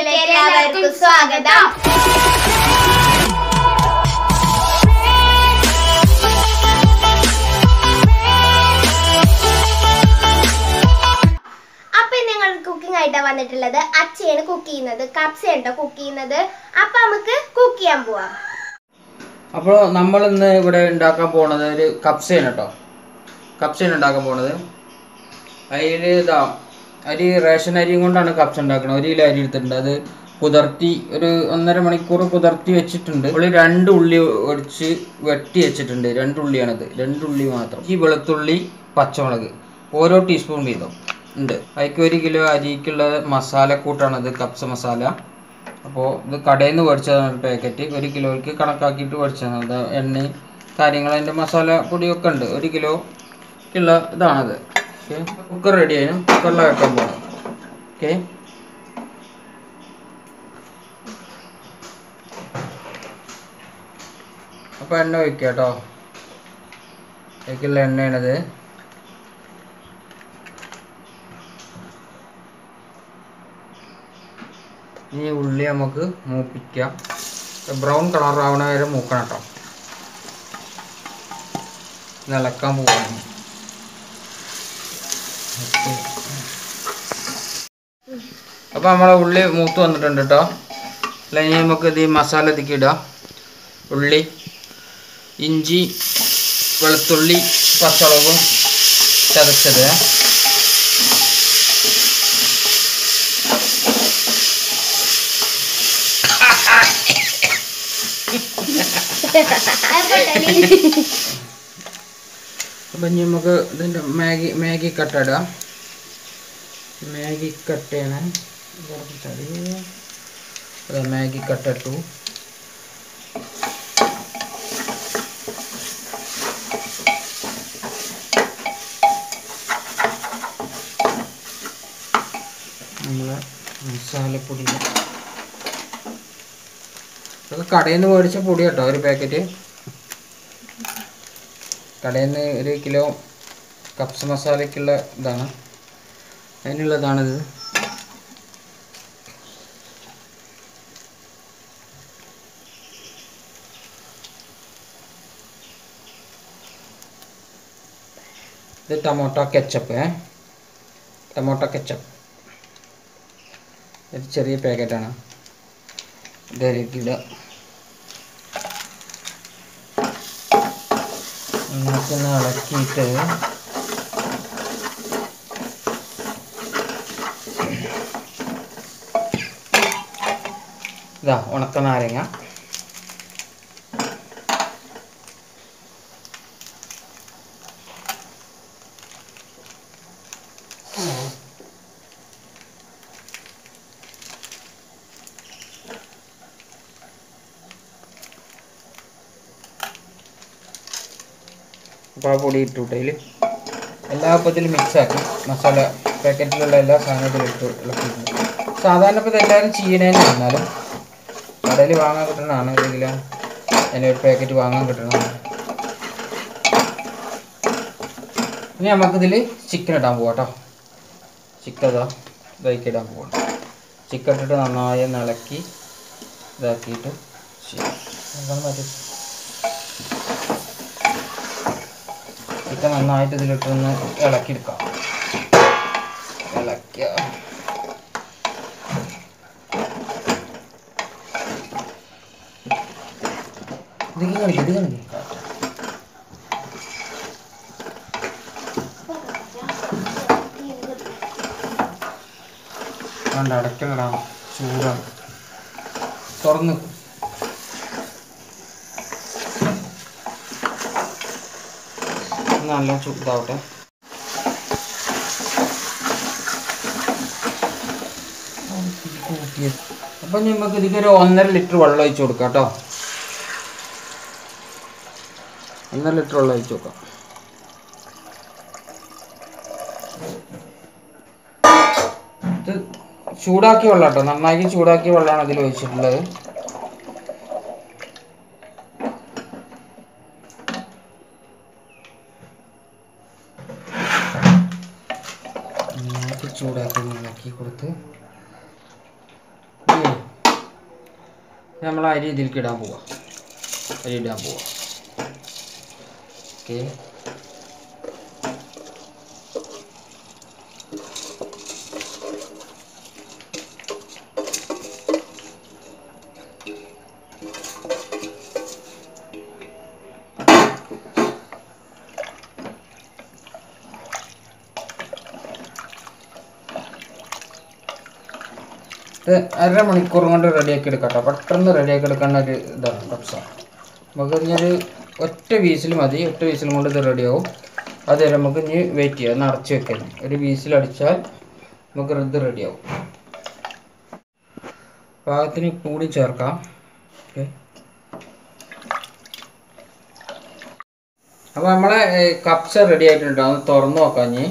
വീഡിയോയിലേക്ക് എല്ലാവർക്കും സ്വാഗതം അപ്പൊ നിങ്ങൾ കുക്കിംഗ് ആയിട്ടാ വന്നിട്ടുള്ളത് അച്ഛയാണ് കുക്ക് ചെയ്യുന്നത് കപ്സയാണ് കുക്ക് ചെയ്യുന്നത് അപ്പൊ നമുക്ക് കുക്ക് ചെയ്യാൻ പോവാം അപ്പോൾ നമ്മൾ ഇന്ന് ഇവിടെ ഉണ്ടാക്കാൻ പോണത് ഒരു കപ്സയാണ് കേട്ടോ കപ്സയാണ് ഉണ്ടാക്കാൻ പോണത് അതിൽ ഇതാ അരി റേഷൻ അരിയും കൊണ്ടാണ് കപ്സ ഉണ്ടാക്കുന്നത് ഒരു കിലോ അരി എടുത്തിട്ടുണ്ട് അത് കുതിർത്തി ഒരു ഒന്നര മണിക്കൂർ കുതിർത്തി വെച്ചിട്ടുണ്ട് ഉള്ളി രണ്ട് ഉള്ളി ഒടിച്ച് വെട്ടി വെച്ചിട്ടുണ്ട് രണ്ട് ഉള്ളിയാണിത് രണ്ട് ഉള്ളി മാത്രം ഈ വെളുത്തുള്ളി പച്ചമുളക് ഓരോ ടീസ്പൂൺ വീതം ഉണ്ട് അതിക്ക് ഒരു കിലോ അരിക്കുള്ള മസാലക്കൂട്ടാണിത് കപ്സ മസാല അപ്പോൾ ഇത് കടയിൽ നിന്ന് മേടിച്ചതാണ് ഒരു പാക്കറ്റ് ഒരു കിലോയ്ക്ക് കണക്കാക്കിയിട്ട് മേടിച്ചതാണ് അത് എണ്ണയും കാര്യങ്ങൾ അതിൻ്റെ മസാല പൊടിയൊക്കെ ഉണ്ട് ഒരു കിലോക്കുള്ള ഇതാണത് ഓക്കെ കുക്കർ റെഡി ആയിരുന്നു കുക്കറിൽ വെക്കാൻ പോകണം ഓക്കെ അപ്പോൾ എണ്ണ ഒഴിക്കുക കേട്ടോ അതിലേക്കുള്ള എണ്ണയാണിത് ഇനി ഉള്ളി നമുക്ക് മൂപ്പിക്കാം ബ്രൗൺ കളർ ആവണ വരെ മൂക്കണം കേട്ടോ നിലക്കാൻ പോവാണ് അപ്പോൾ നമ്മളെ ഉള്ളി മൂത്ത് വന്നിട്ടുണ്ട് കേട്ടോ അല്ല ഇനി നമുക്ക് ഇത് ഈ മസാല ഇതിക്ക് ഇടാം ഉള്ളി ഇഞ്ചി വെളുത്തുള്ളി പച്ചമുളകും ചതച്ചത് അപ്പം ഇനി നമുക്ക് ഇതിൻ്റെ മാഗി മാഗി കട്ട ഇടാം മാഗി കട്ടയാണ് അതെ മാഗി കട്ട ഇട്ടു നമ്മളെ മസാലപ്പൊടി ഇതൊക്കെ കടയിൽ നിന്ന് മേടിച്ച പൊടി കേട്ടോ ഒരു പാക്കറ്റ് കടയിൽ നിന്ന് ഒരു കിലോ കപ്സ മസാലയ്ക്കുള്ള ഇതാണ് അതിനുള്ളതാണിത് ഇത് ടൊമാറ്റോ കെച്ചപ്പ് ഏ ടൊമാറ്റോ കെച്ചപ്പ് ഇത് ചെറിയ പാക്കറ്റാണ് ഇതിലേക്ക് ഇടുക നമുക്കൊന്ന് ഇളക്കിയിട്ട് ഇതാ ഉണക്ക നാരങ്ങ അപ്പോൾ ആ പൊടി ഇട്ടുവിട്ട് അതിൽ എല്ലാ അപ്പത്തിലും മിക്സാക്കി മസാല പാക്കറ്റിലുള്ള എല്ലാ സാധനത്തിലും ഇട്ട് ഇളക്കിയിട്ടുണ്ട് സാധാരണ ഇപ്പോൾ ഇതെല്ലാവരും ചെയ്യണേന്ന് എന്നാലും കടയിൽ വാങ്ങാൻ കിട്ടണതാണ് അല്ലെങ്കിൽ അതിൻ്റെ ഒരു പാക്കറ്റ് വാങ്ങാൻ കിട്ടണതാണ് ഇനി നമുക്കിതിൽ ചിക്കൻ ഇടാൻ പോവാം കേട്ടോ ചിക്കൻ ഇതാ ഇതാക്കി ഇടാൻ പോകണം ചിക്കൻ ഇട്ടിട്ട് നന്നായി ഒന്ന് ഇളക്കി ഇതാക്കിയിട്ട് ശരി എന്താണ് മാറ്റി ചിക്കൻ നന്നായിട്ട് ഇതിലിട്ടൊന്ന് ഇളക്കിയെടുക്കാം ഇളക്കുക ഇത് കാണിക്കും ഇത് കാണിക്കും വേണ്ട അടയ്ക്കലടാ ചൂടാണ് തുറന്ന് നല്ല ചൂടാവട്ടെ അപ്പൊ നമുക്ക് ഇതിക്ക് ഒരു ഒന്നര ലിറ്റർ വെള്ളം ഒഴിച്ചു കൊടുക്കാം കേട്ടോ ഒന്നര ലിറ്റർ വെള്ളം ഒഴിച്ചു കൊടുക്കാം ഇത് ചൂടാക്കിയ വെള്ളം കേട്ടോ നന്നാക്കി ചൂടാക്കിയ വെള്ളമാണ് ഇതിൽ ഒഴിച്ചിട്ടുള്ളത് നന്നായിട്ട് ചൂടാക്കി ഇളക്കി കൊടുത്ത് ഈ നമ്മൾ അരി ഇതിലേക്ക് ഇടാൻ പോവാ അരി ഇടാൻ പോവാ ഓക്കെ ഇത് അര മണിക്കൂർ കൊണ്ട് റെഡിയാക്കി എടുക്കാം കേട്ടോ പെട്ടെന്ന് റെഡിയാക്കി എടുക്കേണ്ട ഒരു ഇതാണ് കപ്സ നമുക്ക് ഇനിയൊരു ഒറ്റ വീസിൽ മതി ഒറ്റ വീസിലും കൊണ്ട് ഇത് റെഡിയാവും അതുവരെ നമുക്ക് ഇനി വെയിറ്റ് ചെയ്യാം ഒന്ന് അടച്ച് വെക്കാം ഒരു വീസിൽ അടിച്ചാൽ നമുക്ക് ഇത് റെഡിയാവും പാകത്തിന് ഉപ്പും കൂടി ചേർക്കാം ഓക്കെ അപ്പോൾ നമ്മളെ ഏ, കപ്സ റെഡി ആയിട്ടുണ്ട് ഒന്ന് തുറന്ന് നോക്കാം ഇനി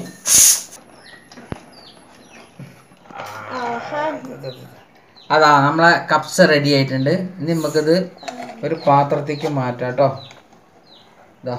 അതാ നമ്മളെ കപ്സ റെഡി ആയിട്ടുണ്ട് ഇനി നമുക്കിത് ഒരു പാത്രത്തേക്ക് മാറ്റാം കേട്ടോ ഇതാ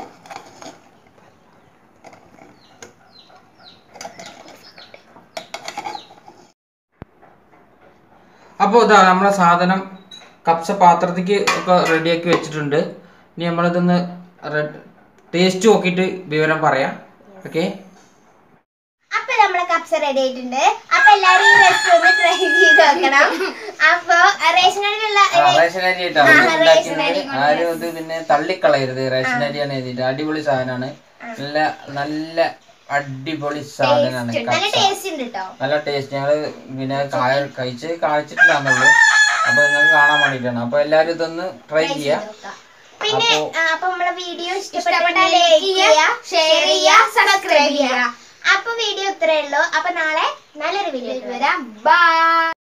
അപ്പോൾ ഇതാ നമ്മളെ സാധനം കപ്സ പാത്രത്തേക്ക് ഒക്കെ റെഡിയാക്കി വെച്ചിട്ടുണ്ട് ഇനി നമ്മളിതൊന്ന് ടേസ്റ്റ് നോക്കിയിട്ട് വിവരം പറയാം ഓക്കെ അപ്പൊ നമ്മളെ കപ്സ റെഡി ആയിട്ടുണ്ട് അപ്പൊ എല്ലാരും ഈ റെസിപ്പി ഒന്ന് ട്രൈ ചെയ്ത് നോക്കണം അപ്പൊ റേഷൻ കടയിലുള്ള റേഷൻ അരി കേട്ടോ ആ, ഇത് റേഷൻ ഉണ്ടാക്കുന്നത്. അരി കൊണ്ട് ആരും ഇത് പിന്നെ തള്ളിക്കളയരുത് റേഷൻ അരിയാണ് എഴുതിയിട്ട് അടിപൊളി സാധനമാണ് നല്ല നല്ല അടിപൊളി സാധനമാണ് നല്ല കപ്സ ടേസ്റ്റ് ഉണ്ട് കേട്ടോ നല്ല ടേസ്റ്റ് ഞങ്ങള് പിന്നെ കായ- കഴിച്ച് കാണിച്ചിട്ടില്ലാന്നുള്ളൂ അപ്പൊ നിങ്ങൾക്ക് കാണാൻ വേണ്ടിയിട്ടാണ് അപ്പൊ എല്ലാരും ഇതൊന്ന് ട്രൈ ചെയ്യാം പിന്നെ അപ്പോ- ആ, അപ്പൊ നമ്മളെ വീഡിയോ ഇഷ്ടപ്പെട്ടാൽ ലൈക്ക് ചെയ്യുക ഷെയർ ചെയ്യുക സബ്സ്ക്രൈബ് ചെയ്യുക അപ്പൊ വീഡിയോ ഇത്രയേ ഉള്ളൂ അപ്പൊ നാളെ നല്ലൊരു വീഡിയോ വരാം ബൈ